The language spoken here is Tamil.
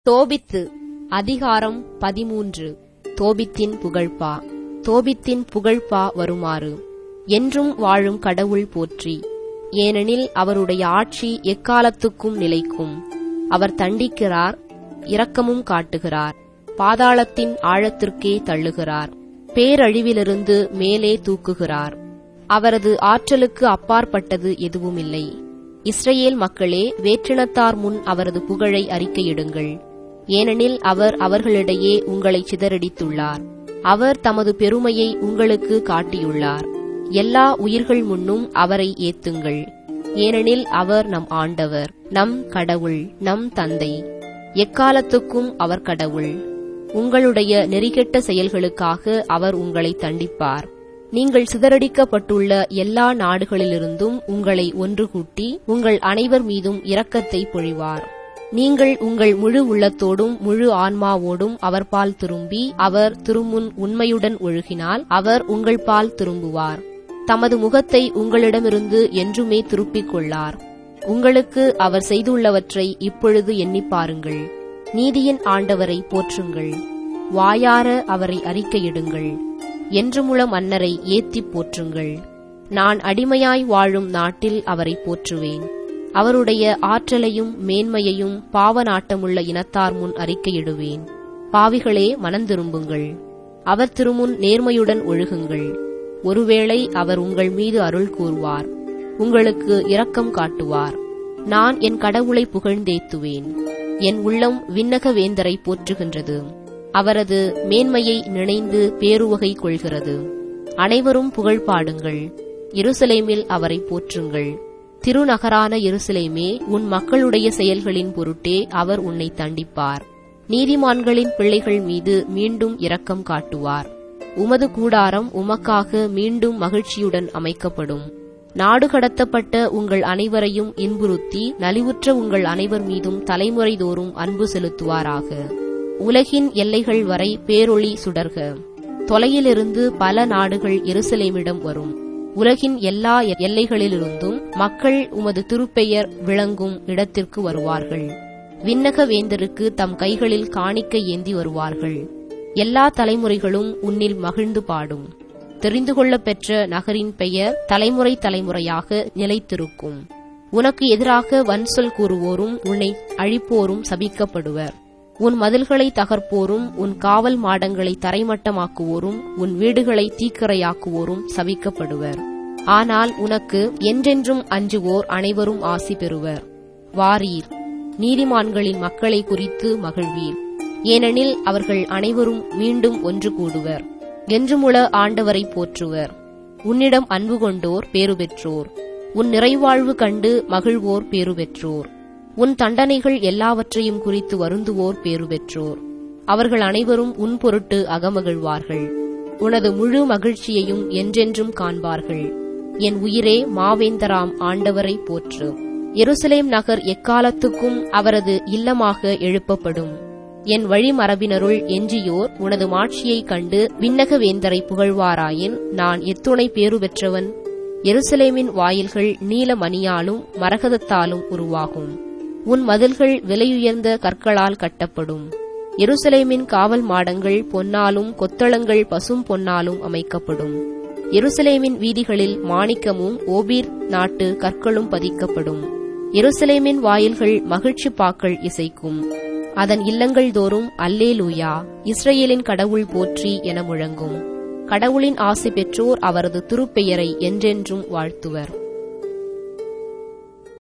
தோபித்து அதிகாரம் பதிமூன்று தோபித்தின் புகழ்பா தோபித்தின் புகழ்பா வருமாறு என்றும் வாழும் கடவுள் போற்றி ஏனெனில் அவருடைய ஆட்சி எக்காலத்துக்கும் நிலைக்கும் அவர் தண்டிக்கிறார் இரக்கமும் காட்டுகிறார் பாதாளத்தின் ஆழத்திற்கே தள்ளுகிறார் பேரழிவிலிருந்து மேலே தூக்குகிறார் அவரது ஆற்றலுக்கு அப்பாற்பட்டது எதுவுமில்லை இஸ்ரவேல் மக்களே வேற்றினத்தார் முன் அவரது புகழை அறிக்கையிடுங்கள் ஏனெனில் அவர் அவர்களிடையே உங்களை சிதறடித்துள்ளார் அவர் தமது பெருமையை உங்களுக்கு காட்டியுள்ளார் எல்லா உயிர்கள் முன்னும் அவரை ஏத்துங்கள் ஏனெனில் அவர் நம் ஆண்டவர் நம் கடவுள் நம் தந்தை எக்காலத்துக்கும் அவர் கடவுள் உங்களுடைய நெறிகெட்ட செயல்களுக்காக அவர் உங்களை தண்டிப்பார் நீங்கள் சிதறடிக்கப்பட்டுள்ள எல்லா நாடுகளிலிருந்தும் உங்களை ஒன்று கூட்டி உங்கள் அனைவர் மீதும் இரக்கத்தை பொழிவார் நீங்கள் உங்கள் முழு உள்ளத்தோடும் முழு ஆன்மாவோடும் அவர் பால் திரும்பி அவர் திருமுன் உண்மையுடன் ஒழுகினால் அவர் உங்கள் பால் திரும்புவார் தமது முகத்தை உங்களிடமிருந்து என்றுமே திருப்பிக் கொள்ளார் உங்களுக்கு அவர் செய்துள்ளவற்றை இப்பொழுது எண்ணிப் பாருங்கள் நீதியின் ஆண்டவரை போற்றுங்கள் வாயார அவரை அறிக்கையிடுங்கள் என்றுமுள மன்னரை ஏத்திப் போற்றுங்கள் நான் அடிமையாய் வாழும் நாட்டில் அவரை போற்றுவேன் அவருடைய ஆற்றலையும் மேன்மையையும் பாவ நாட்டமுள்ள இனத்தார் முன் அறிக்கையிடுவேன் பாவிகளே மனந்திரும்புங்கள் அவர் திருமுன் நேர்மையுடன் ஒழுகுங்கள் ஒருவேளை அவர் உங்கள் மீது அருள் கூறுவார் உங்களுக்கு இரக்கம் காட்டுவார் நான் என் கடவுளை புகழ்ந்தேத்துவேன் என் உள்ளம் விண்ணக வேந்தரை போற்றுகின்றது அவரது மேன்மையை நினைந்து பேருவகை கொள்கிறது அனைவரும் புகழ் பாடுங்கள் எருசலேமில் அவரை போற்றுங்கள் திருநகரான எருசலேமே உன் மக்களுடைய செயல்களின் பொருட்டே அவர் உன்னை தண்டிப்பார் நீதிமான்களின் பிள்ளைகள் மீது மீண்டும் இரக்கம் காட்டுவார் உமது கூடாரம் உமக்காக மீண்டும் மகிழ்ச்சியுடன் அமைக்கப்படும் நாடு கடத்தப்பட்ட உங்கள் அனைவரையும் இன்புறுத்தி நலிவுற்ற உங்கள் அனைவர் மீதும் தலைமுறை தோறும் அன்பு செலுத்துவாராக உலகின் எல்லைகள் வரை பேரொளி சுடர்க தொலையிலிருந்து பல நாடுகள் எருசலேமிடம் வரும் உலகின் எல்லா எல்லைகளிலிருந்தும் மக்கள் உமது திருப்பெயர் விளங்கும் இடத்திற்கு வருவார்கள் விண்ணக வேந்தருக்கு தம் கைகளில் காணிக்கை ஏந்தி வருவார்கள் எல்லா தலைமுறைகளும் உன்னில் மகிழ்ந்து பாடும் தெரிந்து கொள்ளப் பெற்ற நகரின் பெயர் தலைமுறை தலைமுறையாக நிலைத்திருக்கும் உனக்கு எதிராக வன்சொல் கூறுவோரும் உன்னை அழிப்போரும் சபிக்கப்படுவர் உன் மதில்களை தகர்ப்போரும் உன் காவல் மாடங்களை தரைமட்டமாக்குவோரும் உன் வீடுகளை தீக்கரையாக்குவோரும் சபிக்கப்படுவர் ஆனால் உனக்கு என்றென்றும் அஞ்சுவோர் அனைவரும் ஆசி பெறுவர் வாரீர் நீதிமான்களின் மக்களை குறித்து மகிழ்வீர் ஏனெனில் அவர்கள் அனைவரும் மீண்டும் ஒன்று கூடுவர் என்றுமுள ஆண்டவரை போற்றுவர் உன்னிடம் அன்பு கொண்டோர் பேறு பெற்றோர் உன் நிறைவாழ்வு கண்டு மகிழ்வோர் பேறு பெற்றோர் உன் தண்டனைகள் எல்லாவற்றையும் குறித்து வருந்துவோர் பேறு பெற்றோர் அவர்கள் அனைவரும் உன் பொருட்டு அகமகிழ்வார்கள் உனது முழு மகிழ்ச்சியையும் என்றென்றும் காண்பார்கள் என் உயிரே மாவேந்தராம் ஆண்டவரை போற்று எருசலேம் நகர் எக்காலத்துக்கும் அவரது இல்லமாக எழுப்பப்படும் என் வழிமரபினருள் எஞ்சியோர் உனது மாட்சியைக் கண்டு விண்ணக வேந்தரை புகழ்வாராயின் நான் எத்துணை பேறு பெற்றவன் எருசலேமின் வாயில்கள் நீல மணியாலும் மரகதத்தாலும் உருவாகும் உன் மதில்கள் விலையுயர்ந்த கற்களால் கட்டப்படும் எருசலேமின் காவல் மாடங்கள் பொன்னாலும் கொத்தளங்கள் பசும் பொன்னாலும் அமைக்கப்படும் எருசலேமின் வீதிகளில் மாணிக்கமும் ஓபீர் நாட்டு கற்களும் பதிக்கப்படும் எருசலேமின் வாயில்கள் மகிழ்ச்சி பாக்கள் இசைக்கும் அதன் இல்லங்கள் தோறும் அல்லேலூயா இஸ்ரேலின் கடவுள் போற்றி என முழங்கும் கடவுளின் ஆசை பெற்றோர் அவரது திருப்பெயரை என்றென்றும் வாழ்த்துவர்